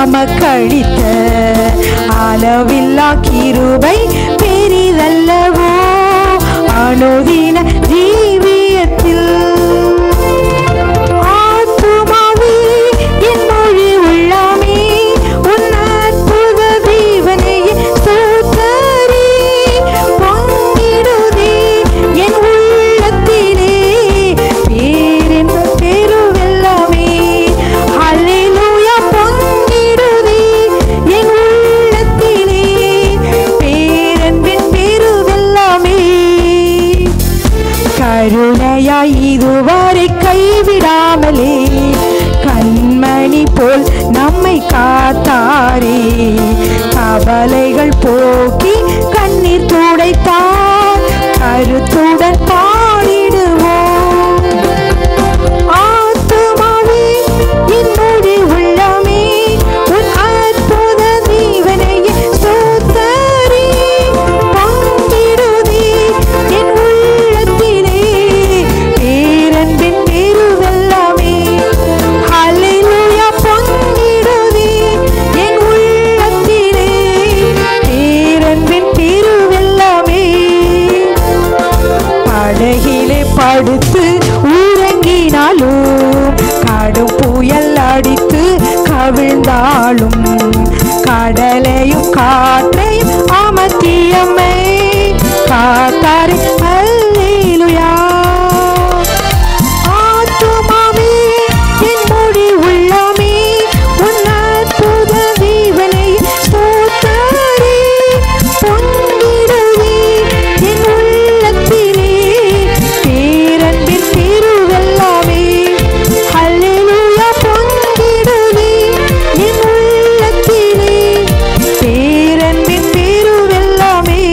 நமக்களித்த அளவில்லா கிருபை பெரிதல்லவோ அனுதின ஜீவியத்தில் ஆத்துமாவே, என் மொழி உள்ளாமே, உன் அற்புத தேவனையே ஸ்தோத்தரி. பொங்கிடுதே என் உள்ளத்திலே, பேரின்ப பெருவெள்ளமே. ஹல்லேலூயா, பொங்கிடுதே என் உள்ளத்திலே, பேரன்பின் பெருவெள்ளமே. கருணையாய் இதுவரை கைவிடாமலே கண்மணி போல் நம்மை காத்தாரே கவலைகள் போக்கி கண்ணீர் துடைத்தார் கருத்துடன் பாடிடுவோம் ஆத்துமாவே என்னுடைய உள்ளமே உன் அற்புத தேவனையே ஸ்தோத்தரி. பங்கிடுதே என் உள்ளத்திலே பேரன்பின் பெருவெள்ளமே. ஹல்லேலூயா, பங்கிடுதே என் உள்ளத்திலே பேரன்பின் பெருவெள்ளமே. படகிலே படுத்து உறங்கினாலும் கடும் புயல் அடித்து கவிழ்ந்தாலும் கடலையும் காற்றையும் அமர்த்தியம்மை காத்தாரி அல்லேலுயா ஆத்துமாவே என் முடி உள்ளமே உன் அற்புத தேவனை ஸ்தோத்தரி. பொங்கிடுதே என் உள்ளத்திலே பேரன்பின் பெருவெள்ளமே. ஹல்லேலூயா, பொங்கிடுதே என் உள்ளத்திலே பேரன்பின் பெருவெள்ளமே.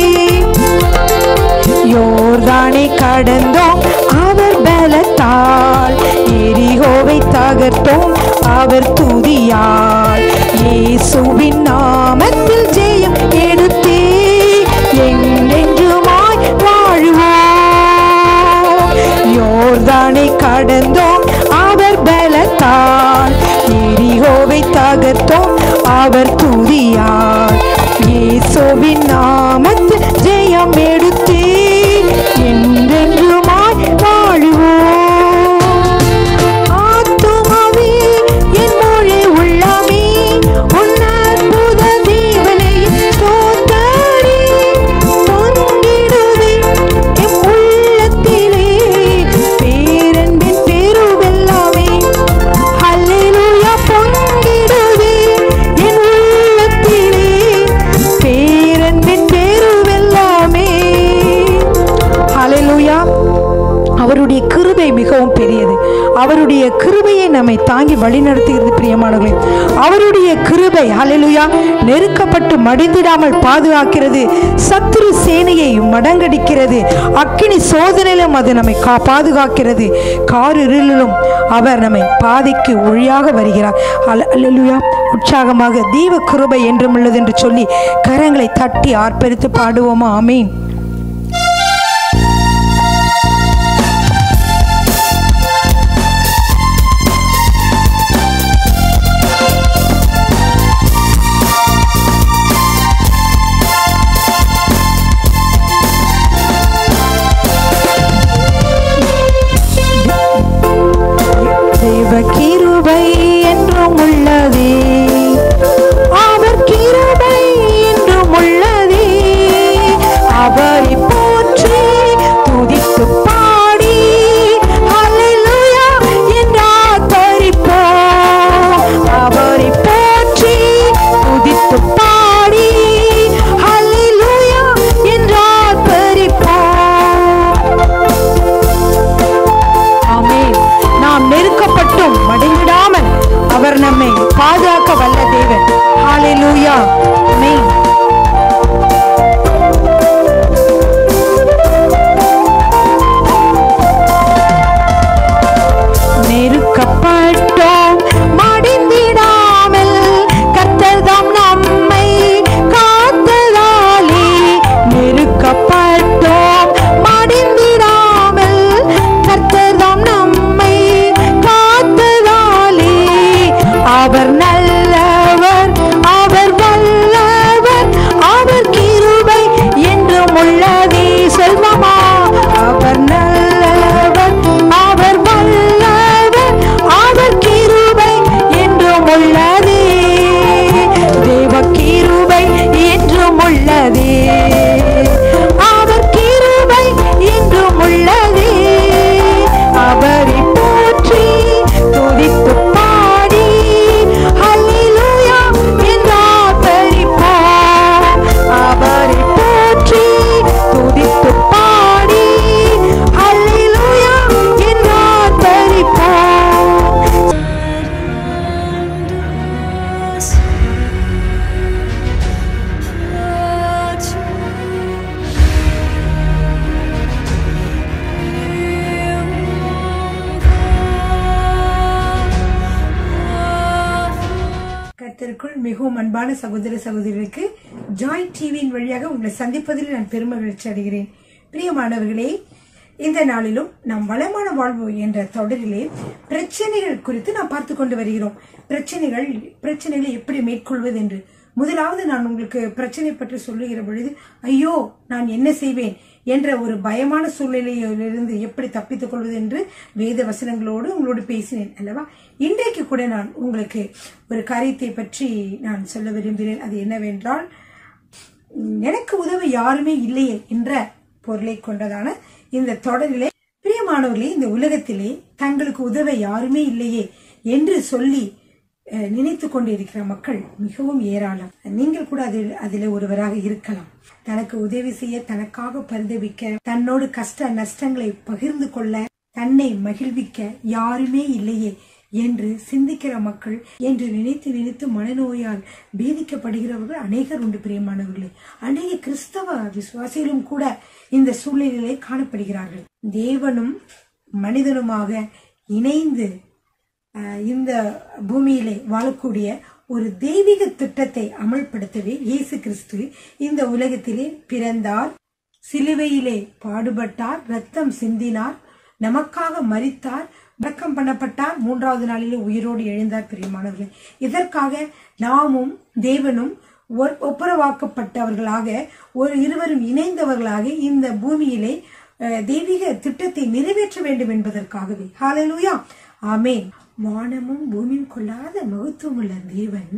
யோர்தானை கடந்தோம் அவர் பலத்தால் எரிகோவை தகர்த்தோம் அவர் துதியால் இயேசுவின் நாமத்தில் ஜெயம் எடுத்தே என்றென்றுமாய் வாழ்வோம் யோர்தானை கடந்தோம் அவர் பலத்தால் எரிகோவை தகர்த்தோம் அவர் துதியால் இயேசுவின் நாமத்தில் ஜெயம் எடுத்தே என்றென்றுமாய் வாழுவோம் ஆத்துமாவே என் மொழி உள்ளமே உன் அற்புத தேவனை ஸ்தோத்தரி. பொங்கிடுதே என் உள்ளத்திலே பேரன்பின் பெருவெள்ளமே. ஹல்லேலூயா, பொங்கிடுதே என் உள்ளத்திலே பேரன்பின் பெருவெள்ளமே. ஹல்லேலூயா அவருடைய கிருபை மிகவும் பெரியது அவருடைய கிருபையை நம்மை தாங்கி வழிநடத்துகிறது பிரியமானவர்களே அவருடைய கிருபை ஹalleluya நெருக்கப்பட்டு மடிந்திடாமல் பாதுகாக்கிறது சத்துரு சேனையை மடங்கடிக்கிறது அக்கினி சோதனையிலும் அது நம்மை கா பாதுகாக்கிறது காரிருளிலும் அவர் நம்மை பாதைக்கு ஒழியாக வருகிறார் அல்லேலூயா உற்சாகமாக தீவ கிருபை என்றும் உள்ளது என்று சொல்லி கரங்களை தட்டி ஆர்ப்பரித்து பாடுவோமா ஆமீன் தேவ கிருபை என்றும் உள்ளதே அவர் கிருபை என்றும் உள்ளதே அவரை போற்றி துதித்து பாடி ஹalleluya என்றார் பரிப்போம் அவரை போற்றி துதித்து பாடி ஹalleluya என்றார் பரிப்போம் ஆமென் நாம் நெருக்கப்பட்டும் மடிந்திடாமல் அவர் நம்மை பாதுகாக்க வல்ல தேவன் ஹalleluya ஆமென் நெருக்கப்பட்டோம் மடிந்திடாமல் கர்த்தர்தாம் நம்மை காத்ததாலே நெருக்கப்பட்டோம் மடிந்திடாமல் கர்த்தர்தாம் நம்மை காத்ததாலே அவர் நல்லவர் மிகவும் அன்பான சகோதர சகோதரிகளுக்கு ஜாய் டிவியின் வழியாக உங்களை சந்திப்பதில் நான் பெருமகிழ்ச்சி அடைகிறேன் பிரியமானவர்களே இந்த நாளிலும் நாம் வளமான வாழ்வு என்ற தொடரிலே பிரச்சனைகள் குறித்து நாம் பார்த்து கொண்டு வருகிறோம் பிரச்சனைகள் பிரச்சனைகளை எப்படி மேற்கொள்வது என்று முதலாவது நான் உங்களுக்கு பிரச்சனை பற்றி சொல்லுகிற பொழுது ஐயோ நான் என்ன செய்வேன் என்ற ஒரு பயமான சூழ்நிலையிலிருந்து எப்படி தப்பித்துக் கொள்வது என்று வேத வசனங்களோடு உங்களோடு பேசினேன் அல்லவா இன்றைக்கு கூட நான் உங்களுக்கு ஒரு காரியத்தை பற்றி நான் சொல்ல விரும்பினேன் அது என்னவென்றால் எனக்கு உதவ யாருமே இல்லையே என்ற பொருளை கொண்டதான இந்த தொடரிலே பிரியமானவர்களே இந்த உலகத்திலே தங்களுக்கு உதவ யாருமே இல்லையே என்று சொல்லி அஹ், நினைத்து கொண்டிருக்கிற மக்கள் மிகவும் ஏராளம் நீங்கள் கூட அதில் அதில் ஒருவராக இருக்கலாம் தனக்கு உதவி செய்ய தனக்காக பரிதவிக்க தன்னோடு கஷ்ட நஷ்டங்களை பகிர்ந்து கொள்ள தன்னை மகிழ்விக்க யாருமே இல்லையே என்று சிந்திக்கிற மக்கள் என்று நினைத்து நினைத்து மனநோயால் பீதிக்கப்படுகிறவர்கள் அநேகர் உண்டு பிரியமானவர்களே அநேக கிறிஸ்தவ விசுவாசிகளும் கூட இந்த சூழ்நிலையிலே காணப்படுகிறார்கள் தேவனும் மனிதனுமாக இணைந்து அஹ், இந்த பூமியிலே வாழக்கூடிய ஒரு தெய்வீக திட்டத்தை அமல்படுத்தவே இயேசு கிறிஸ்து இந்த உலகத்திலே பிறந்தார் சிலுவையிலே பாடுபட்டார் ரத்தம் சிந்தினார் நமக்காக மரித்தார் அடக்கம் பண்ணப்பட்டார் மூன்றாவது நாளிலே உயிரோடு எழுந்தார் பிரியமானவர்களே இதற்காக நாமும் தேவனும் ஒ- ஒப்புரவாக்கப்பட்டவர்களாக ஒரு இருவரும் இணைந்தவர்களாக இந்த பூமியிலே அஹ், தெய்வீக திட்டத்தை நிறைவேற்ற வேண்டும் என்பதற்காகவே ஹalleluya ஆமென் வானமும் பூமியும் கொள்ளாத மகத்துவமுள்ள தேவன்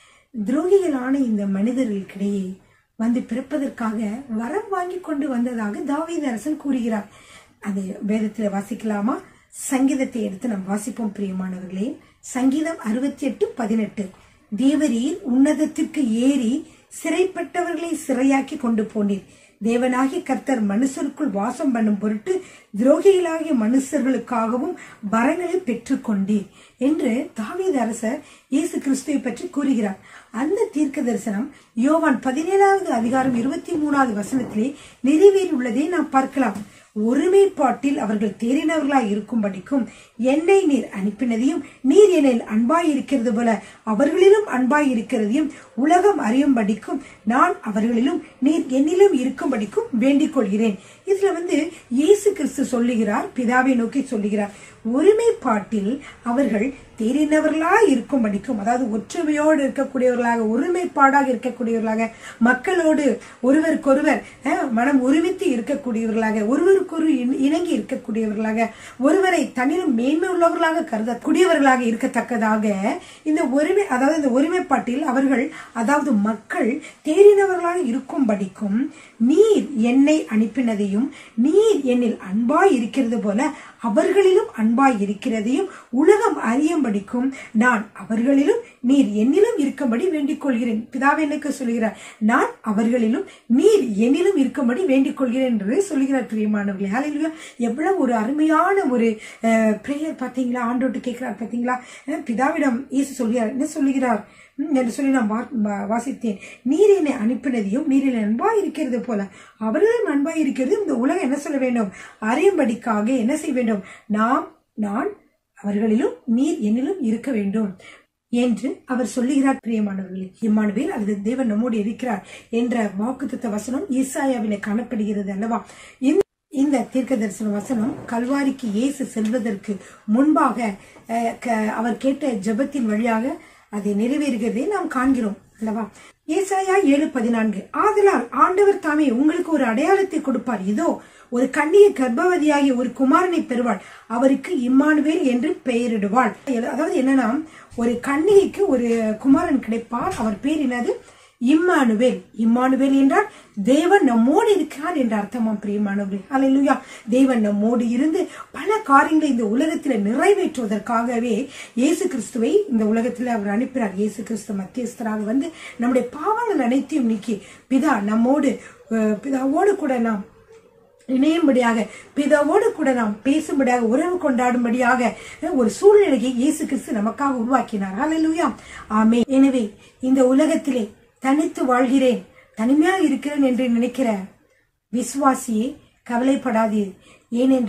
துரோகிகளான இந்த மனிதர்களுக்கிடையே வந்து பிறப்பதற்காக வரம் வாங்கி கொண்டு வந்ததாக தாவீது அரசன் கூறுகிறார் அது வேதத்தில் வாசிக்கலாமா சங்கீதத்தை எடுத்து நாம் வாசிப்போம் பிரியமானவர்களே சங்கீதம் அறுபத்தி எட்டு பதினெட்டு தேவரீர் உன்னதத்திற்கு ஏறி சிறைப்பட்டவர்களை சிறையாக்கி கொண்டு போனீர் தேவனாகிய கர்த்தர் மனுஷருக்குள் வாசம் பண்ணும் பொருட்டு துரோகிகளாகிய மனுஷர்களுக்காகவும் வரங்களை பெற்றுக்கொண்டீர் என்று தாவீது அரசர் இயேசு கிறிஸ்துவை பற்றி கூறுகிறார் அந்த தீர்க்க தரிசனம் யோவான் பதினேழாவது அதிகாரம் இருபத்தி மூணாவது வசனத்திலே நிறைவேறியுள்ளதை நாம் பார்க்கலாம் ஒருமைப்பாட்டில் அவர்கள் தேறினவர்களாய் இருக்கும்படிக்கும் என்னை நீர் அனுப்பினதையும் நீர் என்னில் அன்பாய் இருக்கிறது போல அவர்களிலும் அன்பாய் இருக்கிறதையும் உலகம் அறியும்படிக்கும் நான் அவர்களிலும் நீர் என்னிலும் இருக்கும்படிக்கும் வேண்டிக் கொள்கிறேன் இதுல வந்து இயேசு கிறிஸ்து சொல்லுகிறார் பிதாவை நோக்கி சொல்லுகிறார் ஒருமைப்பாட்டில் அவர்கள் தேறினவர்களாய் இருக்கும்படிக்கும் அதாவது ஒற்றுமையோடு இருக்கக்கூடியவர்களாக ஒருமைப்பாடாக இருக்கக்கூடியவர்களாக மக்களோடு ஒருவருக்கொருவர் அஹ், மனம் ஒருமித்து இருக்கக்கூடியவர்களாக ஒருவருக்கொரு இண- இணங்கி இருக்கக்கூடியவர்களாக ஒருவரை தன்னிலும் மேன்மை உள்ளவர்களாக கருதக்கூடியவர்களாக இருக்கத்தக்கதாக இந்த ஒருமை அதாவது இந்த ஒருமைப்பாட்டில் அவர்கள் அதாவது மக்கள் தேறினவர்களாக இருக்கும்படிக்கும் நீர் என்னை அனுப்பினதையும் நீர் என்னில் அன்பாய் இருக்கிறது போல அவர்களிலும் அன்பாய் இருக்கிறதையும் உலகம் அறியும்படிக்கும் நான் அவர்களிலும் நீர் என்னிலும் இருக்கும்படி வேண்டிக் கொள்கிறேன் பிதாவே எனக்கு சொல்கிறார் நான் அவர்களிலும் நீர் என்னிலும் இருக்கும்படி வேண்டிக் கொள்கிறேன் என்று சொல்கிறார் பிரியமானவர்களே ஹalleluya எவ்வளவு ஒரு அருமையான ஒரு பிரேயர் பாத்தீங்களா ஆண்டோட்டு கேட்கிறார் பாத்தீங்களா அஹ், பிதாவிடம் இயேசு சொல்கிறார் என்ன சொல்லுகிறார் ம், என்று சொல்லி நான் வா- வா- வாசித்தேன் நீர் என்னை அனுப்பினதையும் நீர் என்னை அன்பாய் இருக்கிறது போல அவர்களும் அன்பாய் இருக்கிறது இந்த உலகம் என்ன சொல்ல வேண்டும் அறியும்படிக்காக என்ன செய்ய வேண்டும் நாம் நான் அவர்களிலும் நீர் என்னிலும் இருக்க வேண்டும் என்று அவர் சொல்லுகிறார் பிரியமானவர்களே இம்மானுவேல் அல்லது தேவன் நம்மோடு இருக்கிறார் என்ற வாக்குத்தத்த வசனம் ஈசாயாவிலே காணப்படுகிறது அல்லவா இந்த இந்த தீர்க்க தரிசன வசனம் கல்வாரிக்கு இயேசு செல்வதற்கு முன்பாக அஹ், க- அவர் கேட்ட ஜெபத்தின் வழியாக அதை நிறைவேறுகிறதை நாம் காண்கிறோம் அல்லவா ஏசாயா ஏழு பதினான்கு ஆதலால் ஆண்டவர் தாமே உங்களுக்கு ஒரு அடையாளத்தை கொடுப்பார் இதோ ஒரு கண்ணிய கர்ப்பவதியாகிய ஒரு குமாரனை பெறுவாள் அவருக்கு இம்மானுவேல் என்று பெயரிடுவாள் அதாவது என்னன்னா ஒரு கன்னிகைக்கு ஒரு குமாரன் கிடைப்பார் அவர் பேர் என்னது இம்மானுவேல் இம்மானுவேல் என்றால் தேவன் நம்மோடு இருக்கிறார் என்ற அர்த்தமாம் பிரியமானவர்களே அல்லேலூயா தேவன் நம்மோடு இருந்து பல காரியங்களை இந்த உலகத்தில் நிறைவேற்றுவதற்காகவே இயேசு கிறிஸ்துவை இந்த உலகத்தில் அவர் அனுப்பினார் இயேசு கிறிஸ்து மத்தியஸ்தராக வந்து நம்முடைய பாவங்கள் அனைத்தையும் நீக்கி பிதா நம்மோடு அஹ், பிதாவோடு கூட நாம் இணையும்படியாக பிதாவோடு கூட நாம் பேசும்படியாக உறவு கொண்டாடும்படியாக அஹ், ஒரு சூழ்நிலையை இயேசு கிறிஸ்து நமக்காக உருவாக்கினார் ஹalleluya ஆமே எனவே இந்த உலகத்திலே தனித்து வாழ்கிறேன் தனிமையா இருக்கிறேன் என்று நினைக்கிற விசுவாசியே கவலைப்படாதீர் ஏனென்றால்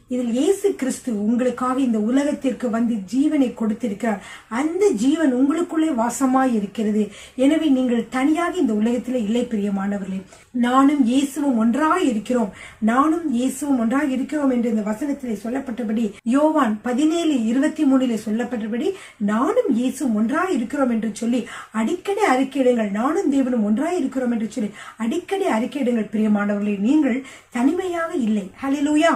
இதில் இயேசு கிறிஸ்து உங்களுக்காக இந்த உலகத்திற்கு வந்து ஜீவனை கொடுத்திருக்கிறார் அந்த ஜீவன் உங்களுக்குள்ளே வாசமாய் இருக்கிறது எனவே நீங்கள் தனியாக இந்த உலகத்தில் இல்லை பிரியமானவர்களே நானும் இயேசுவும் ஒன்றாக இருக்கிறோம் நானும் இயேசுவும் ஒன்றாக இருக்கிறோம் என்று இந்த வசனத்திலே சொல்லப்பட்டபடி யோவான் பதினேழு இருபத்தி மூணிலே சொல்லப்பட்டபடி நானும் இயேசுவும் ஒன்றாக இருக்கிறோம் என்று சொல்லி அடிக்கடி அறிக்கையிடுங்கள் நானும் தேவனும் ஒன்றாக இருக்கிறோம் என்று சொல்லி அடிக்கடி அறிக்கையிடுங்கள் பிரியமானவர்களே நீங்கள் தனிமையாக இல்லை ஹalleluya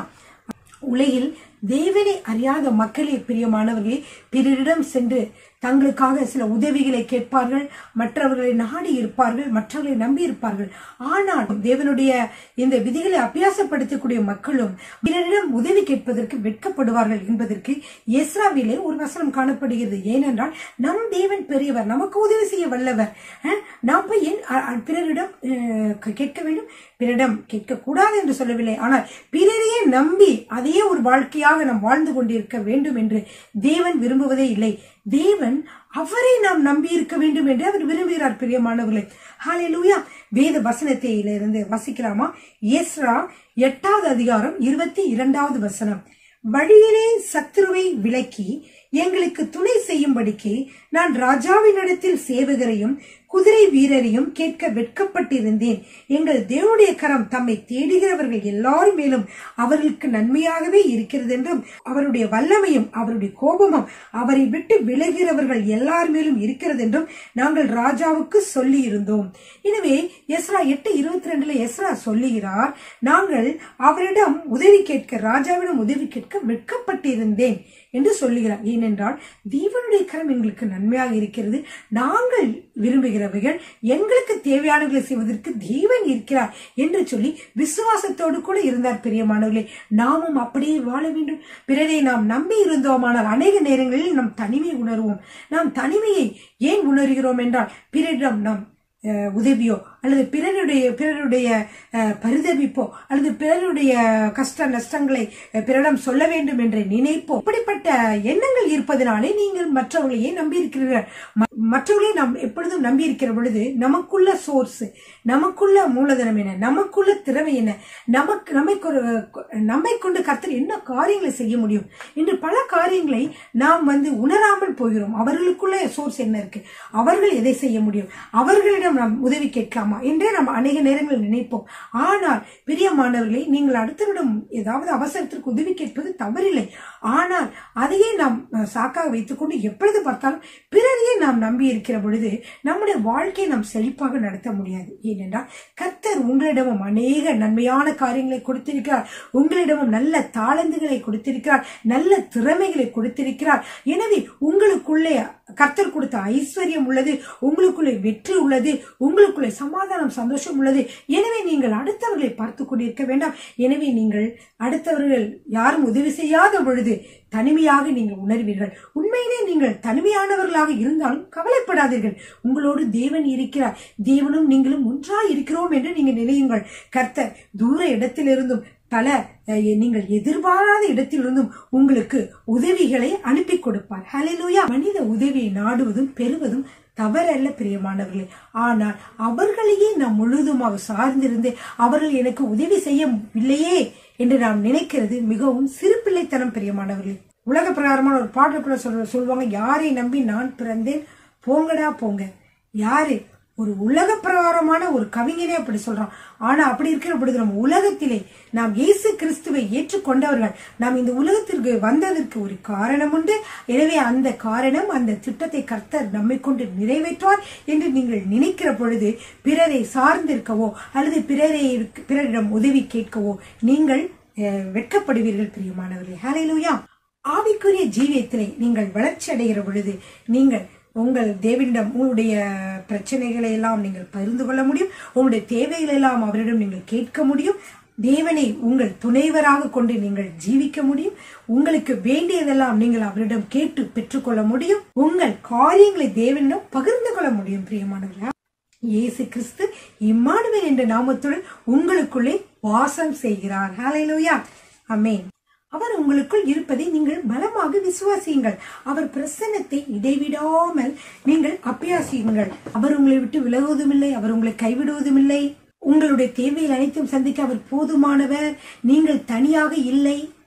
உலகில் தேவனை அறியாத மக்களே பிரியமானவர்களே பிறரிடம் சென்று தங்களுக்காக சில உதவிகளை கேட்பார்கள் மற்றவர்களை நாடி இருப்பார்கள் மற்றவர்களை நம்பி இருப்பார்கள் ஆனால் தேவனுடைய இந்த விதிகளை அபியாசப்படுத்தக்கூடிய மக்களும் பிறரிடம் உதவி கேட்பதற்கு வெட்கப்படுவார்கள் என்பதற்கு எஸ்ராவிலே ஒரு வசனம் காணப்படுகிறது ஏனென்றால் நம் தேவன் பெரியவர் நமக்கு உதவி செய்ய வல்லவர் அஹ், நாம் போய் ஏன் அ- அ- பிறரிடம் அஹ், கேட்க வேண்டும் பிறரிடம் கேட்கக்கூடாது என்று சொல்லவில்லை ஆனால் பிறரையே நம்பி அதையே ஒரு வாழ்க்கையாக நாம் வாழ்ந்து கொண்டிருக்க வேண்டும் என்று தேவன் விரும்புவதே இல்லை தேவன் அவரை நாம் நம்பி இருக்க வேண்டும் என்று அவர் விரும்புகிறார் பிரியமானவர்களே ஹalleluya வேத வசனத்திலிருந்து வசிக்கலாமா எஸ்ரா எட்டாவது அதிகாரம் இருபத்தி இரண்டாவது வசனம் வழியிலே சத்துருவை விலக்கி எங்களுக்கு துணை செய்யும்படிக்கு நான் ராஜாவினிடத்தில் சேவகரையும் குதிரை வீரரையும் கேட்க வெட்கப்பட்டிருந்தேன் எங்கள் தேவனுடைய கரம் தம்மை தேடுகிறவர்கள் எல்லாரும் மேலும் அவர்களுக்கு நன்மையாகவே இருக்கிறது என்றும் அவருடைய வல்லமையும் அவருடைய கோபமும் அவரை விட்டு விலகிறவர்கள் எல்லார் மேலும் இருக்கிறது என்றும் நாங்கள் ராஜாவுக்கு சொல்லி இருந்தோம் எனவே எஸ்ரா எட்டு இருபத்தி ரெண்டுல எஸ்ரா சொல்லுகிறார் நாங்கள் அவரிடம் உதவி கேட்க ராஜாவிடம் உதவி கேட்க வெட்கப்பட்டிருந்தேன் என்று சொல்லுகிறார் ஏனென்றால் தேவனுடைய கரம் எங்களுக்கு நன்மையாக இருக்கிறது நாங்கள் விரும்புகிறவைகள் எங்களுக்கு தேவையானவர்களை செய்வதற்கு தேவன் இருக்கிறார் என்று சொல்லி விசுவாசத்தோடு கூட இருந்தார் பிரியமானவர்களே நாமும் அப்படியே வாழ வேண்டும் பிறரை நாம் நம்பி இருந்தோமானால் அநேக நேரங்களில் நாம் தனிமை உணர்வோம் நாம் தனிமையை ஏன் உணர்கிறோம் என்றால் பிறரிடம் நாம் அஹ், உதவியோ அல்லது பிறருடைய பிறருடைய அஹ், பரிதவிப்போ அல்லது பிறருடைய கஷ்ட நஷ்டங்களை அஹ், பிறரிடம் சொல்ல வேண்டும் என்ற நினைப்போ இப்படிப்பட்ட எண்ணங்கள் இருப்பதனாலே நீங்கள் மற்றவர்களையே நம்பியிருக்கிறீர்கள் ம- மற்றவர்களை நாம் எப்பொழுதும் நம்பி இருக்கிற பொழுது நமக்குள்ள சோர்ஸ் நமக்குள்ள மூலதனம் என்ன நமக்குள்ள திறமை என்ன நமக்கு நம்மை கொ- நம்மை கொண்டு கர்த்தர் என்ன காரியங்களை செய்ய முடியும் என்று பல காரியங்களை நாம் வந்து உணராமல் போகிறோம் அவர்களுக்குள்ள சோர்ஸ் என்ன இருக்கு அவர்கள் எதை செய்ய முடியும் அவர்களிடம் நாம் உதவி கேட்கலாமா என்றே நாம் அநேக நேரங்களில் நினைப்போம் ஆனால் பிரியமானவர்களை நீங்கள் அடுத்தவரிடம் ஏதாவது அவசரத்திற்கு உதவி கேட்பது தவறில்லை ஆனால் அதையே நாம் அஹ், சாக்காக வைத்துக்கொண்டு எப்பொழுது பார்த்தாலும் பிறரையே நாம் நம்பி இருக்கிற பொழுது நம்முடைய வாழ்க்கையை நாம் செழிப்பாக நடத்த முடியாது ஏனென்றால் கர்த்தர் உங்களிடமும் அநேக நன்மையான காரியங்களை கொடுத்திருக்கிறார் உங்களிடமும் நல்ல தாளந்துகளை கொடுத்திருக்கிறார் நல்ல திறமைகளை கொடுத்திருக்கிறார் எனவே உங்களுக்குள்ளே கர்த்தர் கொடுத்த ஐஸ்வர்யம் உள்ளது உங்களுக்குள்ளே வெற்றி உள்ளது உங்களுக்குள்ளே சமாதானம் சந்தோஷம் உள்ளது எனவே நீங்கள் அடுத்தவர்களை பார்த்து கொண்டிருக்க வேண்டாம் எனவே நீங்கள் அடுத்தவர்கள் யாரும் உதவி செய்யாத பொழுது தனிமையாக நீங்கள் உணர்வீர்கள் உண்மையிலே நீங்கள் தனிமையானவர்களாக இருந்தாலும் கவலைப்படாதீர்கள் உங்களோடு தேவன் இருக்கிறார் தேவனும் நீங்களும் ஒன்றாய் இருக்கிறோம் என்று நீங்கள் நினையுங்கள் கர்த்தர் தூர இடத்திலிருந்தும் பல அஹ், நீங்கள் எதிர்பாராத இடத்திலிருந்தும் உங்களுக்கு உதவிகளை அனுப்பி கொடுப்பார் ஹalleluya மனித உதவியை நாடுவதும் பெறுவதும் தவறல்ல பிரியமானவர்களே ஆனால் அவர்களையே நாம் முழுதுமாக சார்ந்திருந்து அவர்கள் எனக்கு உதவி செய்யவில்லையே என்று நாம் நினைக்கிறது மிகவும் சிறுபிள்ளைத்தனம் பிரியமானவர்களே உலக பிரகாரமான ஒரு பாட்டுக்குள்ள சொல்ற சொல்லுவாங்க யாரை நம்பி நான் பிறந்தேன் போங்கடா போங்க யாரு ஒரு உலக பிரகாரமான ஒரு கவிஞனே அப்படி சொல்றான் ஆனா அப்படி இருக்கிற பொழுது நம்ம உலகத்திலே நாம் இயேசு கிறிஸ்துவை ஏற்றுக்கொண்டவர்கள் நாம் இந்த உலகத்திற்கு வந்ததற்கு ஒரு காரணம் உண்டு எனவே அந்த காரணம் அந்த திட்டத்தை கர்த்தர் நம்மை கொண்டு நிறைவேற்றுவார் என்று நீங்கள் நினைக்கிற பொழுது பிறரை சார்ந்திருக்கவோ அல்லது பிறரை பிறரிடம் உதவி கேட்கவோ நீங்கள் அஹ், வெட்கப்படுவீர்கள் பிரியமானவர்களே ஹalleluya ஆவிக்குரிய ஜீவியத்திலே நீங்கள் வளர்ச்சி அடைகிற பொழுது நீங்கள் உங்கள் தேவனிடம் உங்களுடைய பிரச்சனைகளை எல்லாம் நீங்கள் பகிர்ந்து கொள்ள முடியும் உங்களுடைய தேவைகளை எல்லாம் அவரிடம் நீங்கள் கேட்க முடியும் தேவனை உங்கள் துணைவராக கொண்டு நீங்கள் ஜீவிக்க முடியும் உங்களுக்கு வேண்டியதெல்லாம் நீங்கள் அவரிடம் கேட்டு பெற்றுக்கொள்ள முடியும் உங்கள் காரியங்களை தேவனிடம் பகிர்ந்து கொள்ள முடியும் பிரியமானவர்களா இயேசு கிறிஸ்து இம்மானுவேல் என்ற நாமத்துடன் உங்களுக்குள்ளே வாசம் செய்கிறார் ஹalleluya ஆமென் அவர் உங்களுக்குள் இருப்பதை நீங்கள் பலமாக விசுவாசியுங்கள் அவர் பிரசன்னத்தை இடைவிடாமல் நீங்கள் அப்பியாசியுங்கள் அவர் உங்களை விட்டு விலகுவதுமில்லை அவர் உங்களை கைவிடுவதுமில்லை உங்களுடைய தேவைகள் அனைத்தும் சந்திக்க அவர் போதுமானவர் நீங்கள் தனியாக இல்லை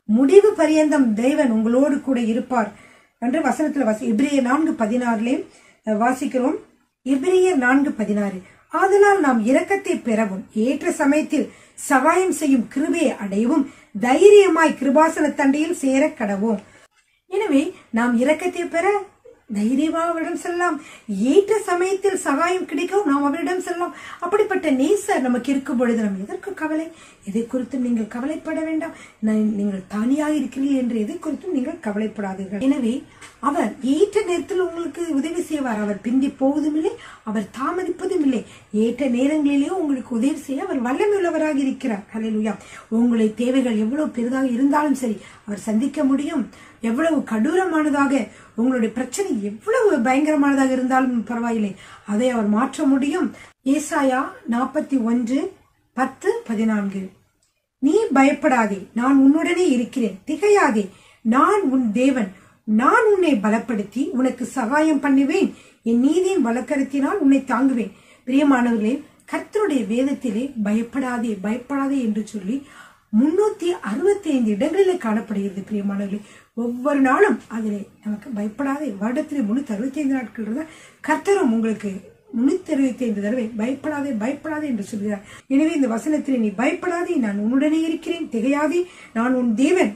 முடிவு பரியந்தம் தேவன் உங்களோடு கூட இருப்பார் என்று வசனத்துல வாசி எபிரேயர் நான்கு பதினாறுலேயும் அஹ், வாசிக்கிறோம் எபிரேயர் நான்கு பதினாறு ஆதலால் நாம் இரக்கத்தை பெறவும் ஏற்ற சமயத்தில் சகாயம் செய்யும் கிருபையை அடையவும் தைரியமாய் கிருபாசன தண்டையில் சேர கடவோம் எனவே நாம் இரக்கத்தை பெற தைரியமாக அவரிடம் செல்லலாம் ஏற்ற சமயத்தில் சகாயம் கிடைக்கவும் நாம் அவரிடம் செல்லலாம் அப்படிப்பட்ட நேசர் நமக்கு இருக்கும் பொழுது நாம் எதற்கு கவலை எதை குறித்தும் நீங்கள் கவலைப்பட வேண்டாம் நான் நீங்கள் தனியாக இருக்கிறீர்கள் என்று எதை குறித்தும் நீங்கள் கவலைப்படாதீர்கள் எனவே அவர் ஏற்ற நேரத்தில் உங்களுக்கு உதவி செய்வார் அவர் பிந்தி போவதும் இல்லை அவர் தாமதிப்பதும் இல்லை ஏற்ற நேரங்களிலேயே உங்களுக்கு உதவி செய்ய அவர் வல்லமையுள்ளவராக இருக்கிறார் ஹalleluya உங்களுடைய தேவைகள் எவ்வளவு பெரிதாக இருந்தாலும் சரி அவர் சந்திக்க முடியும் எவ்வளவு கடூரமானதாக உங்களுடைய பிரச்சனை எவ்வளவு பயங்கரமானதாக இருந்தாலும் பரவாயில்லை அதை அவர் மாற்ற முடியும் ஏசாயா நாற்பத்தி ஒன்று பத்து பதினான்கு நீ பயப்படாதே நான் உன்னுடனே இருக்கிறேன் திகையாதே நான் உன் தேவன் நான் உன்னை பலப்படுத்தி உனக்கு சகாயம் பண்ணுவேன் என் நீதியின் வழக்கரத்தினால் உன்னை தாங்குவேன் பிரியமானவர்களே கர்த்தருடைய வேதத்திலே பயப்படாதே பயப்படாதே என்று சொல்லி முன்னூத்தி அறுபத்தி ஐந்து இடங்களிலே காணப்படுகிறது பிரியமானவர்களே ஒவ்வொரு நாளும் அதிலே நமக்கு பயப்படாதே வருடத்திலே முன்னூத்தி அறுபத்தி ஐந்து நாட்கள் இருந்தால் கர்த்தரும் உங்களுக்கு முன்னூத்தி அறுபத்தி ஐந்து தடவை பயப்படாதே பயப்படாதே என்று சொல்கிறார் எனவே இந்த வசனத்திலே நீ பயப்படாதே நான் உன்னுடனே இருக்கிறேன் திகையாதே நான் உன் தேவன்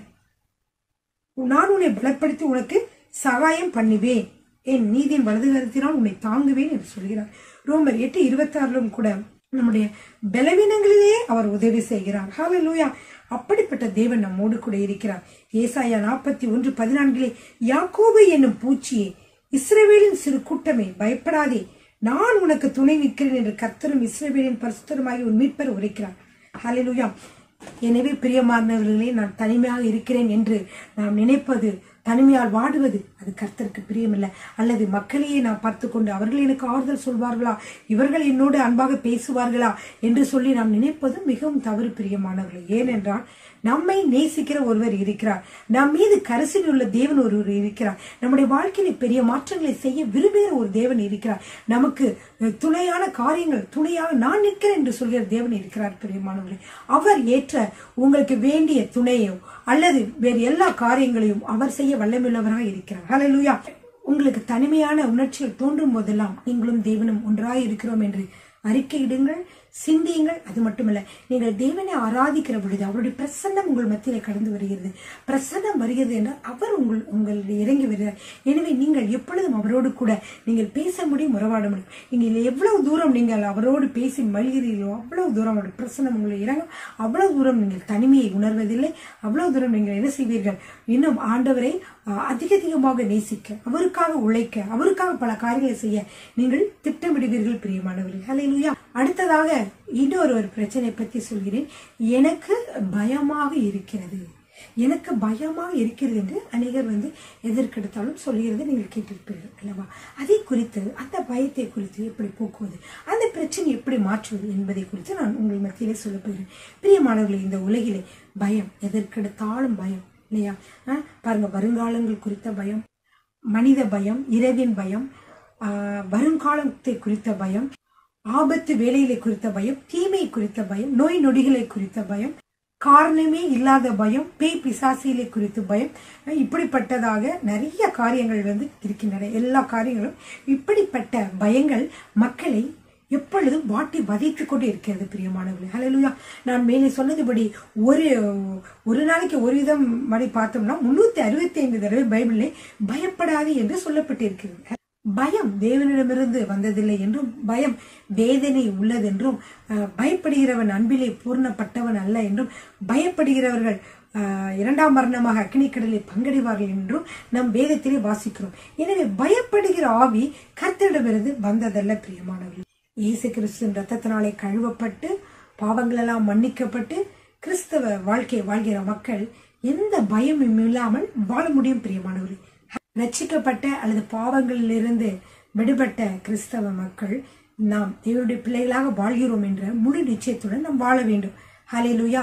நான் உன்னை பலப்படுத்தி உனக்கு சகாயம் பண்ணுவேன் என் நீதியின் வலது கருத்தினால் உன்னை தாங்குவேன் என்று சொல்கிறார் ரோமர் எட்டு இருபத்தாறிலும் கூட நம்முடைய பலவீனங்களிலேயே அவர் உதவி செய்கிறார் ஹalleluya அப்படிப்பட்ட தேவன் நம்மோடு கூட இருக்கிறார் ஏசாயா நாற்பத்தி ஒன்று பதினான்கிலே யாக்கோபு என்னும் பூச்சியே இஸ்ரவேலின் சிறு கூட்டமே பயப்படாதே நான் உனக்கு துணை நிற்கிறேன் என்று கர்த்தரும் இஸ்ரவேலின் பரிசுத்தருமாகி உன் மீட்பர் உரைக்கிறார் ஹalleluya எனவே பிரியமானவர்களே நான் தனிமையாக இருக்கிறேன் என்று நாம் நினைப்பது தனிமையால் வாடுவது அது கர்த்தருக்கு பிரியமில்லை அல்லது மக்களையே நான் பார்த்து கொண்டு அவர்கள் எனக்கு ஆறுதல் சொல்வார்களா இவர்கள் என்னோடு அன்பாக பேசுவார்களா என்று சொல்லி நாம் நினைப்பது மிகவும் தவறு பிரியமானவர்களே ஏனென்றால் நம்மை நேசிக்கிற ஒருவர் இருக்கிறார் நம் மீது கரிசனை உள்ள தேவன் ஒருவர் இருக்கிறார் நம்முடைய வாழ்க்கையில பெரிய மாற்றங்களை செய்ய விரும்புகிற ஒரு தேவன் இருக்கிறார் நமக்கு அஹ், துணையான காரியங்கள் துணையாக நான் நிற்கிறேன் என்று சொல்கிற தேவன் இருக்கிறார் பிரியமானவர்களே அவர் ஏற்ற உங்களுக்கு வேண்டிய துணையோ அல்லது வேறு எல்லா காரியங்களையும் அவர் செய்ய வல்லமையுள்ளவராக இருக்கிறார் ஹalleluya உங்களுக்கு தனிமையான உணர்ச்சிகள் தோன்றும் போதெல்லாம் நீங்களும் தேவனும் ஒன்றாய் இருக்கிறோம் என்று அறிக்கையிடுங்கள் சிந்தியுங்கள் அது மட்டுமல்ல நீங்கள் தேவனை ஆராதிக்கிற பொழுது அவருடைய பிரசன்னம் உங்கள் மத்தியில கடந்து வருகிறது பிரசன்னம் வருகிறது என்றால் அவர் உங்கள் உங்களுடைய இறங்கி வருகிறார் எனவே நீங்கள் எப்பொழுதும் அவரோடு கூட நீங்கள் பேச முடியும் உறவாட முடியும் நீங்கள் எவ்வளவு தூரம் நீங்கள் அவரோடு பேசி மல்கிறீர்களோ அவ்வளவு தூரம் அவருடைய பிரசன்னம் உங்களை இறங்கும் அவ்வளவு தூரம் நீங்கள் தனிமையை உணர்வதில்லை அவ்வளவு தூரம் நீங்கள் என்ன செய்வீர்கள் இன்னும் ஆண்டவரை அஹ், அதிக அதிகமாக நேசிக்க அவருக்காக உழைக்க அவருக்காக பல காரியங்களை செய்ய நீங்கள் திட்டமிடுவீர்கள் பிரியமானவர்கள் ஹalleluya அடுத்ததாக இன்னொரு ஒரு பிரச்சனை பற்றி சொல்கிறேன் எனக்கு பயமாக இருக்கிறது எனக்கு பயமாக இருக்கிறது என்று அநேகர் வந்து எதற்கெடுத்தாலும் சொல்கிறது நீங்கள் கேட்டிருப்பீர்கள் அல்லவா அதை குறித்து அந்த பயத்தை குறித்து எப்படி போக்குவது அந்த பிரச்சனை எப்படி மாற்றுவது என்பதை குறித்து நான் உங்கள் மத்தியிலே சொல்ல போகிறேன் பிரியமானவர்களே இந்த உலகிலே பயம் எதற்கெடுத்தாலும் பயம் இல்லையா ஆ, பாருங்க வருங்காலங்கள் குறித்த பயம் மனித பயம் இரவின் பயம் ஆ, வருங்காலத்தை குறித்த பயம் ஆபத்து வேலைகளை குறித்த பயம் தீமை குறித்த பயம் நோய் நொடிகளை குறித்த பயம் காரணமே இல்லாத பயம் பேய் பிசாசிகளை குறித்து பயம் இப்படிப்பட்டதாக நிறைய காரியங்கள் வந்து இருக்கின்றன எல்லா காரியங்களும் இப்படிப்பட்ட பயங்கள் மக்களை எப்பொழுதும் வாட்டி வதைத்துக் கொண்டு இருக்கிறது பிரியமானவர்களே ஹalleluya நான் மேலே சொன்னதுபடி ஒரு ஒரு நாளைக்கு ஒரு விதம் மணி பார்த்தோம்னா முன்னூத்தி அறுபத்தி ஐந்து தடவை பைபிளிலே பயப்படாது என்று சொல்லப்பட்டிருக்கிறது பயம் தேவனிடமிருந்து வந்ததில்லை என்றும் பயம் வேதனை உள்ளதென்றும் அஹ், பயப்படுகிறவன் அன்பிலே பூர்ணப்பட்டவன் அல்ல என்றும் பயப்படுகிறவர்கள் அஹ், இரண்டாம் மரணமாக அக்னி கடலில் பங்கடைவார்கள் என்றும் நம் வேதத்திலே வாசிக்கிறோம் எனவே பயப்படுகிற ஆவி கர்த்தரிடமிருந்து வந்ததல்ல பிரியமானவர்கள் இயேசு கிறிஸ்துவின் ரத்தத்தினாலே கழுவப்பட்டு பாவங்களெல்லாம் மன்னிக்கப்பட்டு கிறிஸ்தவ வாழ்க்கை வாழ்கிற மக்கள் எந்த பயமும் இல்லாமல் வாழ முடியும் பிரியமானவர்களே ரட்சிக்கப்பட்ட அல்லது பாவங்களிலிருந்து விடுபட்ட கிறிஸ்தவ மக்கள் நாம் தேவனுடைய பிள்ளைகளாக வாழ்கிறோம் என்ற முழு நிச்சயத்துடன் நாம் வாழ வேண்டும் ஹalleluya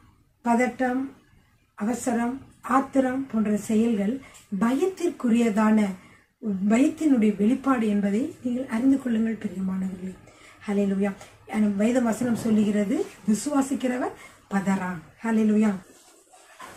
பதட்டம் அவசரம் ஆத்திரம் போன்ற செயல்கள் பயத்திற்குரியதான பயத்தினுடைய வெளிப்பாடு என்பதை நீங்கள் அறிந்து கொள்ளுங்கள் பிரியமானவர்களே ஹalleluya வேத வசனம் சொல்லுகிறது விசுவாசிக்கிறவர் பதறான் ஹalleluya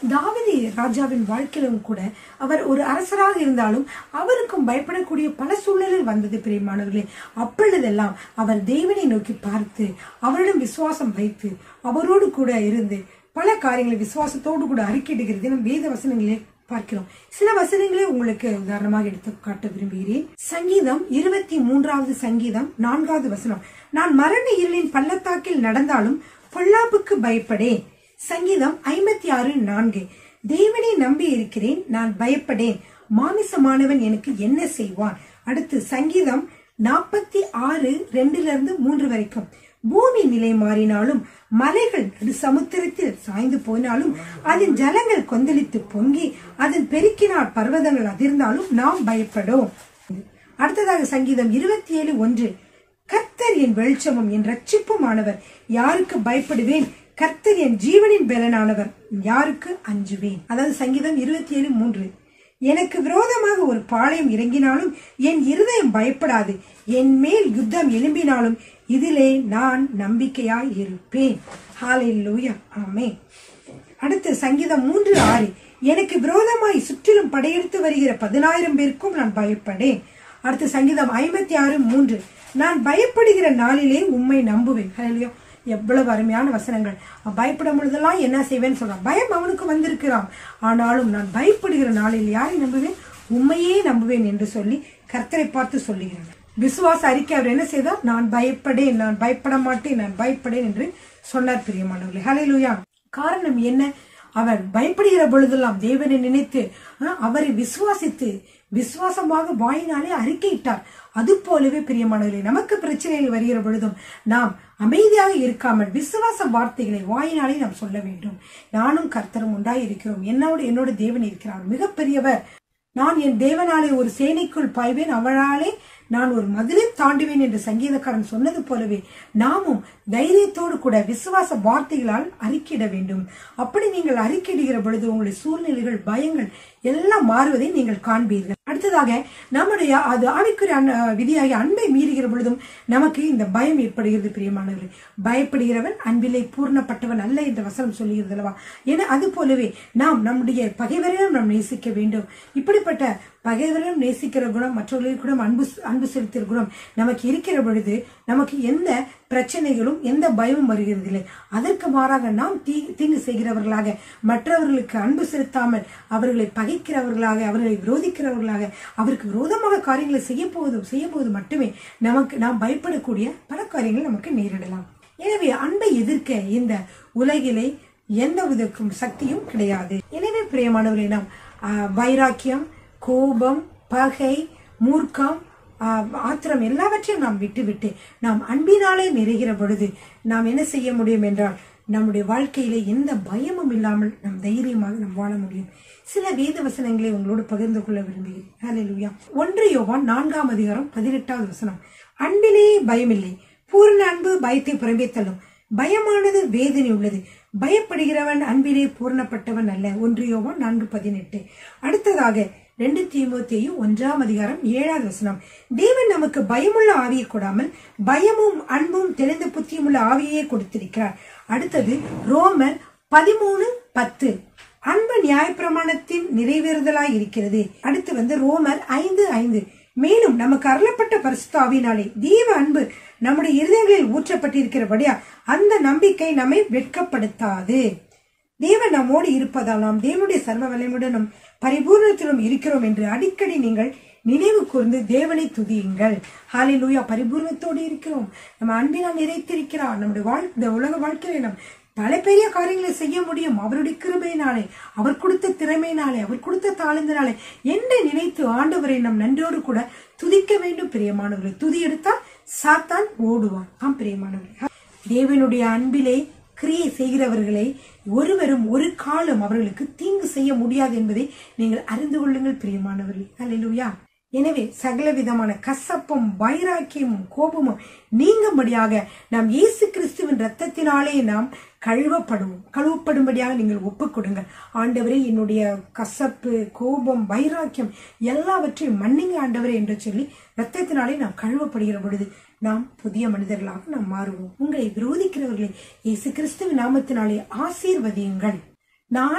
தாவீது ராஜாவின் வாழ்க்கையிலும் கூட அவர் ஒரு அரசராக இருந்தாலும் அவருக்கும் பயப்படக்கூடிய பல சூழ்நிலைகள் வந்தது பிரியமானவர்களே அப்பொழுதெல்லாம் அவர் தேவனை நோக்கி பார்த்து அவரிடம் விசுவாசம் வைத்து அவரோடு கூட இருந்து பல காரியங்களை விசுவாசத்தோடு கூட அறிக்கையிடுகிறது நம் வேத வசனங்களே பார்க்கிறோம் சில வசனங்களே உங்களுக்கு உதாரணமாக எடுத்து காட்ட விரும்புகிறேன் சங்கீதம் இருபத்தி மூன்றாவது சங்கீதம் நான்காவது வசனம் நான் மரண இருளின் பள்ளத்தாக்கில் நடந்தாலும் பொல்லாப்புக்கு பயப்படேன் சங்கீதம் ஐம்பத்தி ஆறு நான்கு தேவனை நம்பி இருக்கிறேன் நான் பயப்படேன் மாமிசமானவன் எனக்கு என்ன செய்வான் அடுத்து சங்கீதம் நாற்பத்தி ஆறு ரெண்டுல இருந்து மூன்று வரைக்கும் பூமி நிலை மாறினாலும் மலைகள் நடு சமுத்திரத்தில் சாய்ந்து போனாலும் அதன் ஜலங்கள் கொந்தளித்து பொங்கி அதன் பெருக்கினால் பர்வதங்கள் அதிர்ந்தாலும் நாம் பயப்படும் அடுத்ததாக சங்கீதம் இருபத்தி ஏழு ஒன்று கர்த்தர் என் வெளிச்சமும் என் ரட்சிப்புமானவர் யாருக்கு பயப்படுவேன் கர்த்தர் என் ஜீவனின் பலனானவர் யாருக்கு அஞ்சுவேன் அதாவது சங்கீதம் இருபத்தி ஏழு மூன்று எனக்கு விரோதமாக ஒரு பாளையம் இறங்கினாலும் என் இருதயம் பயப்படாது என் மேல் யுத்தம் எழும்பினாலும் இதிலே நான் நம்பிக்கையாய் இருப்பேன் ஹalleluya ஆமென் அடுத்து சங்கீதம் மூன்று ஆறு எனக்கு விரோதமாய் சுற்றிலும் படையெடுத்து வருகிற பதினாயிரம் பேருக்கும் நான் பயப்படேன் அடுத்து சங்கீதம் ஐம்பத்தி ஆறு மூன்று நான் பயப்படுகிற நாளிலே உம்மை நம்புவேன் ஹalleluya எவ்வளவு அருமையான வசனங்கள் அவன் பயப்படும் பொழுதெல்லாம் என்ன செய்வேன்னு சொல்றான் பயம் அவனுக்கு வந்திருக்கிறான் ஆனாலும் நான் பயப்படுகிற நாளில் யாரை நம்புவேன் உண்மையே நம்புவேன் என்று சொல்லி கர்த்தரை பார்த்து சொல்லுகிறான் விசுவாச அறிக்கை அவர் என்ன செய்தார் நான் பயப்படேன் நான் பயப்பட மாட்டேன் நான் பயப்படேன் என்று சொன்னார் பிரியமானவர்களே ஹalleluya காரணம் என்ன அவர் பயப்படுகிற பொழுதெல்லாம் தேவனை நினைத்து அஹ், அவரை விசுவாசித்து விசுவாசமாக வாயினாலே அறிக்கையிட்டார் அது போலவே பிரியமானவர்களே நமக்கு பிரச்சனைகள் வருகிற பொழுதும் நாம் அமைதியாக இருக்காமல் விசுவாச வார்த்தைகளை வாயினாலே நாம் சொல்ல வேண்டும் நானும் கர்த்தரும் உண்டாய் இருக்கிறோம் என்னோடு என்னோட தேவன் இருக்கிறார் மிகப்பெரியவர் நான் என் தேவனாலே ஒரு சேனைக்குள் பாய்வேன் அவளாலே நான் ஒரு மதிலை தாண்டுவேன் என்று சங்கீதக்காரன் சொன்னது போலவே நாமும் தைரியத்தோடு கூட விசுவாச வார்த்தைகளால் அறிக்கையிட வேண்டும் அப்படி நீங்கள் அறிக்கையிடுகிற பொழுது உங்களுடைய சூழ்நிலைகள் பயங்கள் எல்லாம் மாறுவதை நீங்கள் காண்பீர்கள் அடுத்ததாக நம்முடைய அது ஆவிக்குரிய அன்- விதியாகிய அன்பை மீறுகிற பொழுதும் நமக்கு இந்த பயம் ஏற்படுகிறது பிரியமானவர்களே பயப்படுகிறவன் அன்பிலே பூர்ணப்பட்டவன் அல்ல என்ற வசனம் சொல்லுகிறது அல்லவா என அது போலவே நாம் நம்முடைய பகைவரையும் நாம் நேசிக்க வேண்டும் இப்படிப்பட்ட பகைவரையும் நேசிக்கிற குணம் மற்றவர்களுக்கு கூட அன்பு அன்பு செலுத்துகிற குணம் நமக்கு இருக்கிற பொழுது நமக்கு எந்த பிரச்சனைகளும் எந்த பயமும் வருகிறது இல்லை அதற்கு மாறாக நாம் தீ தீங்கு செய்கிறவர்களாக மற்றவர்களுக்கு அன்பு செலுத்தாமல் அவர்களை பகைக்கிறவர்களாக அவர்களை விரோதிக்கிறவர்களாக அவருக்கு விரோதமாக காரியங்களை செய்ய போவது செய்ய போது மட்டுமே நமக்கு நாம் பயப்படக்கூடிய பல காரியங்கள் நமக்கு நேரிடலாம் எனவே அன்பை எதிர்க்க இந்த உலகிலே எந்த விதக்கும் சக்தியும் கிடையாது எனவே பிரியமானவர்களே நாம் ஆஹ், வைராக்கியம் கோபம் பகை மூர்க்கம் ஆஹ், ஆத்திரம் எல்லாவற்றையும் நாம் விட்டுவிட்டு நாம் அன்பினாலே நிறைகிற பொழுது நாம் என்ன செய்ய முடியும் என்றால் நம்முடைய வாழ்க்கையிலே எந்த பயமும் இல்லாமல் நாம் தைரியமாக நாம் வாழ முடியும் சில வேத வசனங்களை உங்களோடு பகிர்ந்து கொள்ள விரும்புகிறேன் ஹalleluya ஒன்று யோவான் நான்காம் அதிகாரம் பதினெட்டாவது வசனம் அன்பிலே பயமில்லை பூர்ண அன்பு பயத்தை புறம்பே தள்ளும் பயமானது வேதனை உள்ளது பயப்படுகிறவன் அன்பிலே பூர்ணப்பட்டவன் அல்ல ஒன்று யோவான் நான்கு பதினெட்டு அடுத்ததாக ரெண்டு தீமோத்தேயு ஒன்றாம் அதிகாரம் ஏழாவது வசனம் தேவன் நமக்கு பயமுள்ள ஆவியை கொடாமல் பயமும் அன்பும் தெளிந்த புத்தியும் உள்ள ஆவியே கொடுத்திருக்கிறார் அடுத்தது ரோமர் பதிமூணு பத்து அன்பு நியாயப்பிரமாணத்தின் நிறைவேறுதலாய் இருக்கிறது அடுத்து வந்து ரோமர் ஐந்து ஐந்து மேலும் நமக்கு அருளப்பட்ட பரிசுத்தாவினாலே தீவ அன்பு நம்முடைய இருதயங்களில் ஊற்றப்பட்டிருக்கிறபடியா அந்த நம்பிக்கை நம்மை வெட்கப்படுத்தாது தேவன் நம்மோடு இருப்பதால் நாம் தேவனுடைய சர்வ வல்லமையுடனும் பரிபூர்ணத்திலும் இருக்கிறோம் என்று அடிக்கடி நீங்கள் நினைவு கூர்ந்து தேவனை துதியுங்கள் ஹalleluya பரிபூர்ணத்தோடு இருக்கிறோம் நம்ம அன்பினால் நிறைத்திருக்கிறார் நம்முடைய வாழ் இந்த உலக வாழ்க்கையில நாம் பல பெரிய காரியங்களை செய்ய முடியும் அவருடைய கிருபையினாலே அவர் கொடுத்த திறமையினாலே அவர் கொடுத்த தாளந்தினாலே என்று நினைத்து ஆண்டவரை நம் நன்றோடு கூட துதிக்க வேண்டும் பிரியமானவர்களை துதி எடுத்தால் சாத்தான் ஓடுவான் ஆம் பிரியமானவர்களே தேவனுடைய அன்பிலே கிரியை செய்கிறவர்களை ஒருவரும் ஒரு காலம் அவர்களுக்கு தீங்கு செய்ய முடியாது என்பதை நீங்கள் அறிந்து கொள்ளுங்கள் பிரியமானவர்களே அல்லேலூயா எனவே சகல விதமான கசப்பும் வைராக்கியமும் கோபமும் நீங்கும்படியாக நாம் இயேசு கிறிஸ்துவின் ரத்தத்தினாலே நாம் கழுவப்படுவோம் கழுவப்படும்படியாக நீங்கள் ஒப்புக் கொடுங்கள் ஆண்டவரே என்னுடைய கசப்பு கோபம் வைராக்கியம் எல்லாவற்றையும் மன்னிங்க ஆண்டவரே என்று சொல்லி ரத்தத்தினாலே நாம் கழுவப்படுகிற பொழுது நாம் புதிய மனிதர்களாக நாம் மாறுவோம் உங்களை விரோதிக்கிறவர்களை இயேசு கிறிஸ்துவின் நாமத்தினாலே ஆசீர்வதியுங்கள் நான்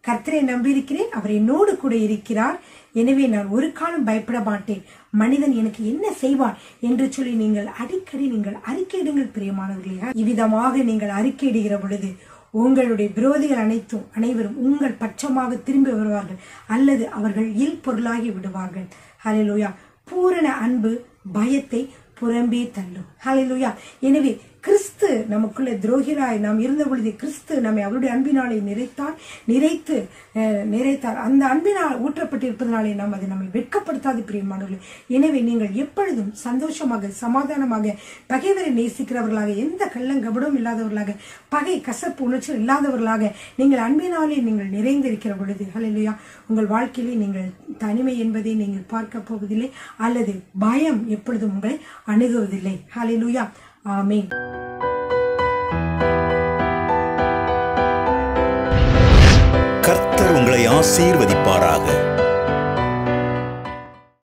கர்த்தரை நம்பியிருக்கிறேன் அவர் என்னோடு கூட இருக்கிறார் எனவே நான் ஒரு காலம் பயப்பட மாட்டேன் மனிதன் எனக்கு என்ன செய்வான் என்று சொல்லி நீங்கள் அடிக்கடி நீங்கள் அறிக்கையிடுங்கள் பிரியமானவர்களே இவ்விதமாக நீங்கள் அறிக்கையிடுகிற பொழுது உங்களுடைய விரோதிகள் அனைத்தும் அனைவரும் உங்கள் பட்சமாக திரும்பி வருவார்கள் அல்லது அவர்கள் இல் பொருளாகி விடுவார்கள் ஹalleluya பூரண அன்பு பயத்தை புறம்பே தள்ளும் ஹalleluya எனவே கிறிஸ்து நமக்குள்ள துரோகிராய் நாம் இருந்த பொழுது கிறிஸ்து நம்மை அவருடைய அன்பினாலே நிறைத்தார் நிறைத்து அஹ், நிறைத்தார் அந்த அன்பினால் ஊற்றப்பட்டிருப்பதனாலே நாம் அதை நம்மை வெட்கப்படுத்தாது பிரியமானவர்களே எனவே நீங்கள் எப்பொழுதும் சந்தோஷமாக சமாதானமாக பகைவரை நேசிக்கிறவர்களாக எந்த கள்ளங்கபடம் இல்லாதவர்களாக பகை கசப்பு உணர்ச்சி இல்லாதவர்களாக நீங்கள் அன்பினாலே நீங்கள் நிறைந்திருக்கிற பொழுது ஹalleluya உங்கள் வாழ்க்கையிலே நீங்கள் தனிமை என்பதை நீங்கள் பார்க்க போவதில்லை அல்லது பயம் எப்பொழுதும் உங்களை அணுகுவதில்லை ஹalleluya ஆமென் கர்த்தர் உங்களை ஆசீர்வதிப்பாராக